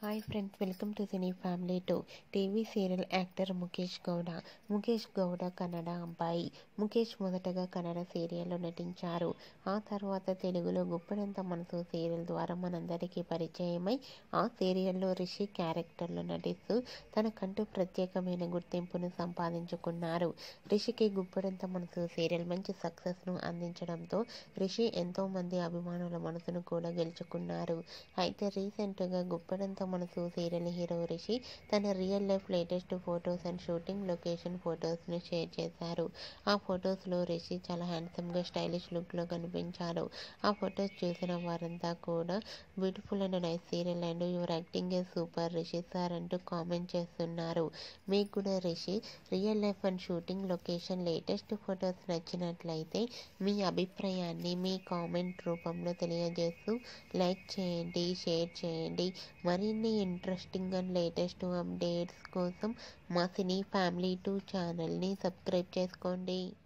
hi friends welcome to cine family two TV serial actor Mukesh Gowda Mukesh Gowda Kannada అబ్బాయి ముఖేష్ మొదటగా కన్నడ సీరియల్లో నటించారు ఆ తర్వాత తెలుగులో గుప్పడంత మనసు సీరియల్ ద్వారా మనందరికీ పరిచయమై ఆ సీరియల్లో రిషి క్యారెక్టర్లో నటిస్తూ తనకంటూ ప్రత్యేకమైన గుర్తింపును సంపాదించుకున్నారు రిషికి గుప్పడంత మనసు సీరియల్ మంచి సక్సెస్ను అందించడంతో రిషి ఎంతోమంది అభిమానుల మనసును కూడా గెలుచుకున్నారు అయితే రీసెంట్గా గుప్పడంత మనసు సీరియల్ హీరో రిషి తన real life latest photos and shooting location ఫొటోస్ను షేర్ చేశారు ఆ ఫొటోస్లో రిషి చాలా హ్యాండ్సమ్గా స్టైలిష్ లుక్లో కనిపించారు ఆ ఫొటోస్ చూసిన వారంతా కూడా beautiful and nice serial and your acting a super Rishi sir అంటూ కామెంట్ చేస్తున్నారు మీకు కూడా Rishi real life and shooting location latest photos నచ్చినట్లయితే మీ అభిప్రాయాన్ని మీ కామెంట్ రూపంలో తెలియజేస్తూ లైక్ చేయండి షేర్ చేయండి మరిన్ని ఇంట్రెస్టింగ్ అండ్ లేటెస్ట్ అప్డేట్స్ కోసం మా సినీ ఫ్యామిలీ టూ ఛానల్ని సబ్స్క్రైబ్ చేసుకోండి